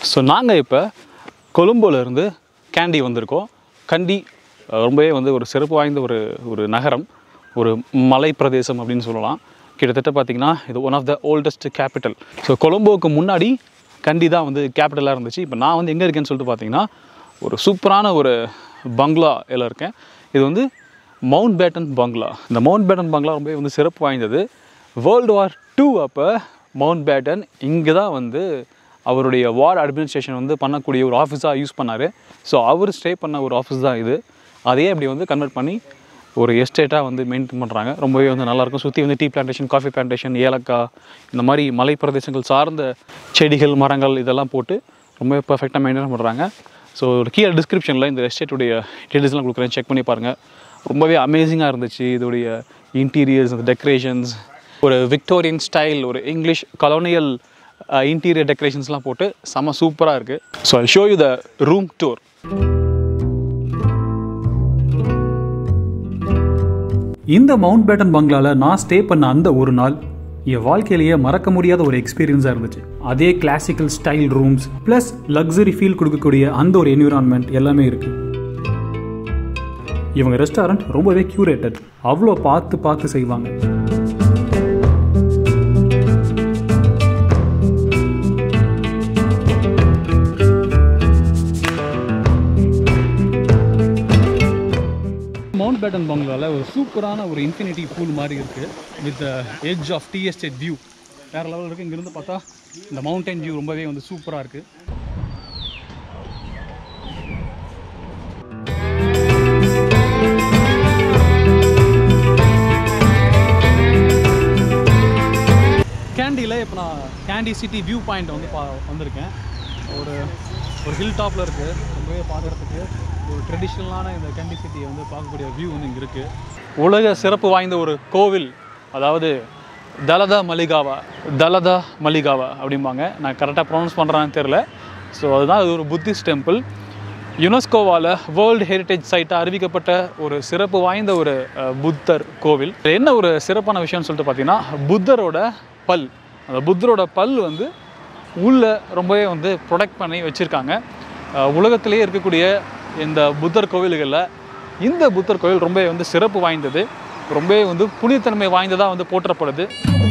so நாங்கள் இப்போ கொழும்புலேருந்து candy வந்திருக்கோம் கண்டி அஹ், ரொம்பவே வந்து ஒரு சிறப்பு வாய்ந்த ஒரு ஒரு நகரம் ஒரு மலை பிரதேசம் அப்படின்னு சொல்லலாம் கிட்டத்தட்ட பார்த்திங்கன்னா இது one of the oldest capital so கொலம்போவுக்கு முன்னாடி கண்டி தான் வந்து கேபிட்டலாக இருந்துச்சு இப்போ நான் வந்து எங்கே இருக்கேன்னு சொல்லிட்டு பார்த்தீங்கன்னா ஒரு சூப்பரான ஒரு பங்களாவில் இருக்கேன் இது வந்து மவுண்ட் பேட்டன் பங்களா இந்த மவுண்ட் பேட்டன் பங்களா ரொம்பவே வந்து சிறப்பு வாய்ந்தது வேர்ல்டு வார் டூ அப்போ மவுண்ட் பேட்டன் இங்கே தான் வந்து அவருடைய வார்டு அட்மினிஸ்ட்ரேஷன் வந்து பண்ணக்கூடிய ஒரு ஆஃபீஸாக யூஸ் பண்ணார் ஸோ அவர் ஸ்டே பண்ண ஒரு ஆஃபீஸ் தான் இது அதையே அப்படி வந்து கன்வெர்ட் பண்ணி ஒரு எஸ்டேட்டாக வந்து மெயின்டைன் பண்ணுறாங்க ரொம்பவே வந்து நல்லாயிருக்கும் சுற்றி வந்து டீ பிளான்டேஷன் காஃபி பிளான்டேஷன் ஏலக்காய் இந்த மாதிரி மலை பிரதேசங்கள் சார்ந்த செடிகள் மரங்கள் இதெல்லாம் போட்டு ரொம்பவே பர்ஃபெக்டாக மெயின்டைன் பண்ணுறாங்க ஸோ கீழே டிஸ்கிரிப்ஷனில் இந்த எஸ்டேட்டுடைய டீட்டெயில்ஸ்லாம் கொடுக்குறேன் செக் பண்ணி பாருங்கள் ரொம்பவே அமேசிங்காக இருந்துச்சு இதோடைய இன்டீரியர்ஸ் அந்த டெக்கரேஷன்ஸ் ஒரு விக்டோரியன் ஸ்டைல் ஒரு இங்கிலீஷ் கலோனியல் இன்டீரியர் டெக்கரேஷன்ஸ்லாம் போட்டு செம சூப்பராக இருக்குது so I show you the room tour இந்த மவுண்ட் பேட்டன் பங்களால நான் ஸ்டே பண்ண அந்த ஒரு நாள் என் வாழ்க்கையிலேயே மறக்க முடியாத ஒரு எக்ஸ்பீரியன்ஸாக இருந்துச்சு அதே classical style rooms plus luxury feel கொடுக்கக்கூடிய அந்த ஒரு என்விரான்மெண்ட் எல்லாமே இருக்கு இவங்க ரெஸ்டாரண்ட் ரொம்பவே கியூரேட்டட் அவ்வளோ பார்த்து பார்த்து செய்வாங்க மவுண்ட் பேட்டன் பங்களாவில் ஒரு சூப்பரான ஒரு இன்ஃபினிட்டி பூல் மாதிரி இருக்குது with edge of the estate view வேறு லெவலில் இருக்குது இங்கேருந்து பார்த்தா இந்த மவுண்டைன் வியூ ரொம்பவே வந்து சூப்பராக இருக்குது கேண்டியில் இப்போ நான் கேண்டி சிட்டி வியூ பாயிண்ட் வந்து பா வந்திருக்கேன் ஒரு ஒரு ஹில் டாப்பில் இருக்குது ரொம்பவே பார்க்குறதுக்கு ஒரு ட்ரெடிஷ்னலான இந்த கேண்டி சிட்டியை வந்து பார்க்கக்கூடிய வியூ வந்து இங்கே இருக்குது உலக சிறப்பு வாய்ந்த ஒரு கோவில் அதாவது தலதா மலிகாவா தலதா மலிகாவா அப்படிம்பாங்க நான் கரெக்டாக ப்ரொனவுன்ஸ் பண்ணுறான்னு தெரில ஸோ அதுதான் அது ஒரு புத்திஸ்ட் டெம்பிள் யுனெஸ்கோவால் வேர்ல்டு ஹெரிட்டேஜ் சைட்டாக அறிவிக்கப்பட்ட ஒரு சிறப்பு வாய்ந்த ஒரு அஹ், புத்தர் கோவில் இதுல என்ன ஒரு சிறப்பான விஷயம்னு சொல்லிட்டு பார்த்தீங்கன்னா புத்தரோட பல் அந்த புத்தரோட பல் வந்து உள்ள ரொம்பவே வந்து ப்ரொடெக்ட் பண்ணி வச்சுருக்காங்க உலகத்திலேயே இருக்கக்கூடிய இந்த புத்தர் கோவில்களில் இந்த புத்தர் கோவில் ரொம்பவே வந்து சிறப்பு வாய்ந்தது ரொம்பவே வந்து புனிதத்தன்மை வாய்ந்ததாக வந்து போற்றப்படுது